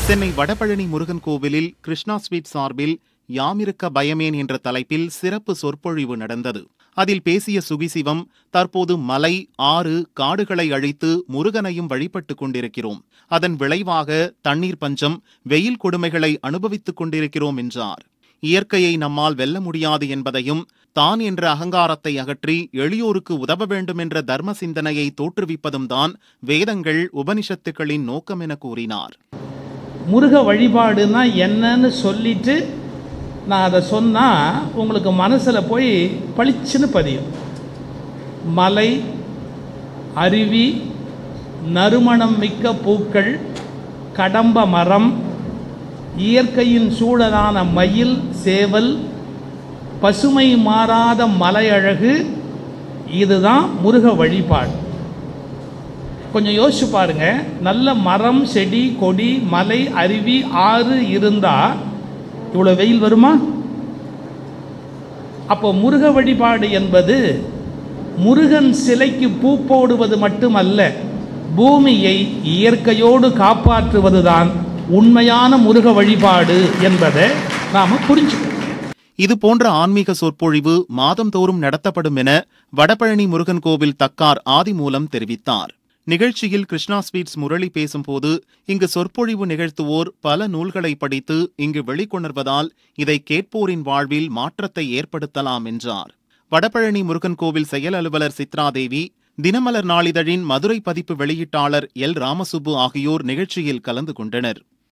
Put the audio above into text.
சென்னை வடபழனி முருகன் கோவிலில் கிருஷ்ணா ஸ்வீட் சார்பில் யாமிருக்க பயமேன் என்ற தலைப்பில் சிறப்பு சொற்பொழிவு நடந்தது அதில் பேசிய சுகிசிவம் தற்போது மலை ஆறு காடுகளை அழித்து முருகனையும் வழிபட்டுக் கொண்டிருக்கிறோம் அதன் விளைவாக தண்ணீர் பஞ்சம் வெயில் கொடுமைகளை அனுபவித்துக் கொண்டிருக்கிறோம் என்றார் இயற்கையை நம்மால் வெல்ல முடியாது என்பதையும் தான் என்ற அகங்காரத்தை அகற்றி எளியோருக்கு உதவ வேண்டும் என்ற தர்ம சிந்தனையை தோற்றுவிப்பதும் தான் வேதங்கள் உபனிஷத்துக்களின் நோக்கம் என கூறினார் முருக வழிபாடுனா என்னன்னு சொல்லிட்டு நான் அதை சொன்னால் உங்களுக்கு மனசில் போய் பளிச்சுன்னு பதியும் மலை அருவி நறுமணம் மிக்க பூக்கள் கடம்ப மரம் இயற்கையின் சூழலான மயில் சேவல் பசுமை மாறாத மலையழகு இதுதான் முருக வழிபாடு கொஞ்சம் யோசிச்சு பாருங்க நல்ல மரம் செடி கொடி மலை அருவி ஆறு இருந்தா இவ்வளோ வெயில் வருமா அப்போ முருக வழிபாடு என்பது முருகன் சிலைக்கு பூ போடுவது மட்டுமல்ல பூமியை இயற்கையோடு காப்பாற்றுவதுதான் உண்மையான முருக வழிபாடு என்பதை நாம் புரிஞ்சுக்கணும் இது போன்ற ஆன்மீக சொற்பொழிவு மாதந்தோறும் நடத்தப்படும் என வடபழனி முருகன் கோவில் தக்கார் ஆதிமூலம் தெரிவித்தார் நிகழ்ச்சியில் கிருஷ்ணா ஸ்வீட்ஸ் முரளி பேசும்போது இங்கு சொற்பொழிவு நிகழ்த்துவோர் பல நூல்களை படித்து இங்கு வெளிக்கொணர்வதால் இதை கேட்போரின் வாழ்வில் மாற்றத்தை ஏற்படுத்தலாம் என்றார் வடபழனி முருகன் கோவில் செயல் அலுவலர் சித்ராதேவி தினமலர் நாளிதழின் மதுரை பதிப்பு வெளியீட்டாளர் எல் ராமசுப்பு ஆகியோர் நிகழ்ச்சியில் கலந்து கொண்டனர்